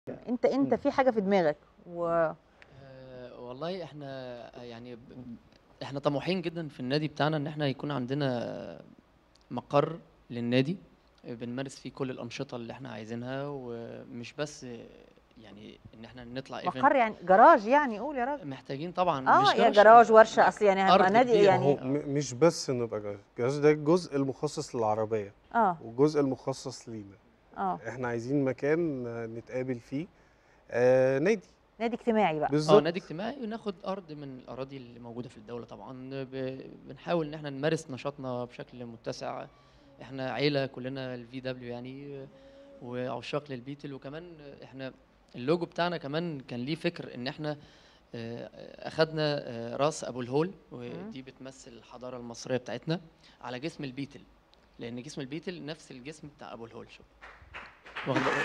انت انت مم. في حاجه في دماغك و آه، والله احنا يعني ب- احنا طموحين جدا في النادي بتاعنا ان احنا يكون عندنا مقر للنادي بنمارس فيه كل الانشطه اللي احنا عايزينها ومش بس يعني ان احنا نطلع event. مقر يعني جراج يعني قول يا راجل محتاجين طبعا اه مش يا جراج ورشه اصل يعني هيبقى أرض نادي كبيرة. ما يعني هو م- مش بس نبقى جراج الجراج ده الجزء المخصص للعربيه اه والجزء المخصص لينا اه احنا عايزين مكان آه، نتقابل فيه آه نادي نادي اجتماعي بقى اه بالظبط نادي اجتماعي وناخد ارض من الاراضي اللي موجوده في الدوله طبعا ب- بنحاول ان احنا نمارس نشاطنا بشكل متسع احنا عيله كلنا الفي دبليو يعني وعشاق للبيتل وكمان احنا اللوجو بتاعنا كمان كان ليه فكر ان احنا آه، اخدنا آه، راس ابو الهول ودي بتمثل الحضاره المصريه بتاعتنا على جسم البيتل لان جسم البيتل نفس الجسم بتاع ابو الهول شوف واخد بالك؟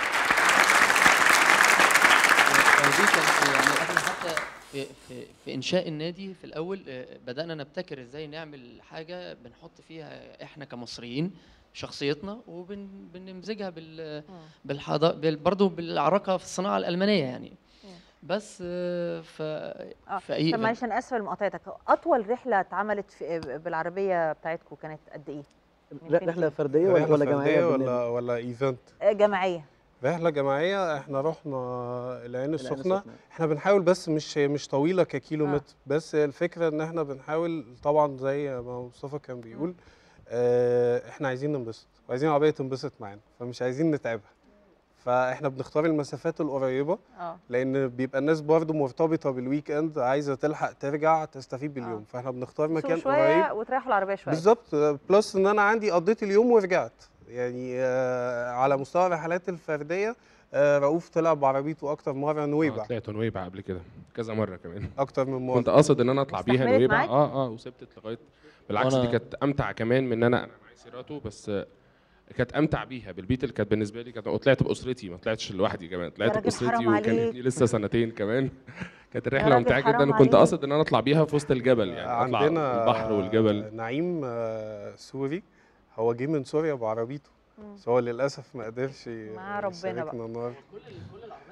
ودي كانت يعني احنا حتى في, في, في انشاء النادي في الاول آه، بدانا نبتكر ازاي نعمل حاجه بنحط فيها احنا كمصريين شخصيتنا وبنمزجها بال مم. بالحضا بال برضه بالعراقه في الصناعه الالمانيه يعني مم. بس آه، ف اه في اي طب معلش انا اسفه لمقاطعتك اطول رحله اتعملت في بالعربيه بتاعتكم كانت قد ايه؟ من فين رحله لفين؟ فرديه ولا رحله ولا جماعيه فرديه بالنادي؟ ولا ولا ايفنت آه، جماعيه رحله جماعيه احنا رحنا العين العين السخنه السخنة. احنا بنحاول بس مش مش طويله ككيلو آه. متر بس الفكره ان احنا بنحاول طبعا زي ما مصطفى كان بيقول اه احنا عايزين ننبسط وعايزين العربيه تنبسط معانا فمش عايزين نتعبها فاحنا بنختار المسافات القريبه اه لان بيبقى الناس برضو مرتبطه بالويك اند عايزه تلحق ترجع تستفيد باليوم آه. فاحنا بنختار تسوقوا مكان شويه قريب وتريحوا العربيه شويه بالظبط بلس ان انا عندي قضيت اليوم ورجعت يعني آه، على مستوى الرحلات الفرديه آه، رؤوف طلع بعربيته اكتر مره آه، نويبع طلعت نويبع قبل كده كذا مره كمان اكتر من كنت مره قاصد ان انا اطلع بيها واستحملت نويبع معاك؟ اه اه وسبتت لغايه بالعكس وأنا- دي كانت امتع كمان من ان انا انا معايا سيراتو بس آه، كانت امتع بيها بالبيتل كانت بالنسبه لي كانت وطلعت باسرتي ما طلعتش لوحدي كمان طلعت راجل باسرتي حرام وكان عليك. ابني لسه سنتين كمان كانت الرحله راجل ممتعه حرام جدا وكنت عليك. قاصد ان انا اطلع بيها في وسط الجبل يعني اطلع عندنا البحر والجبل نعيم آه، سوري هو جه من سوريا بعربيته مم. بس هو للاسف ما قدرش مع ربنا يشاركنا بقى. النهارده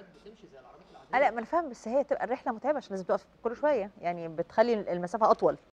آه، لا ما انا فاهم بس هي تبقى الرحله متعبه عشان لازم تقف كل شويه يعني بتخلي المسافه اطول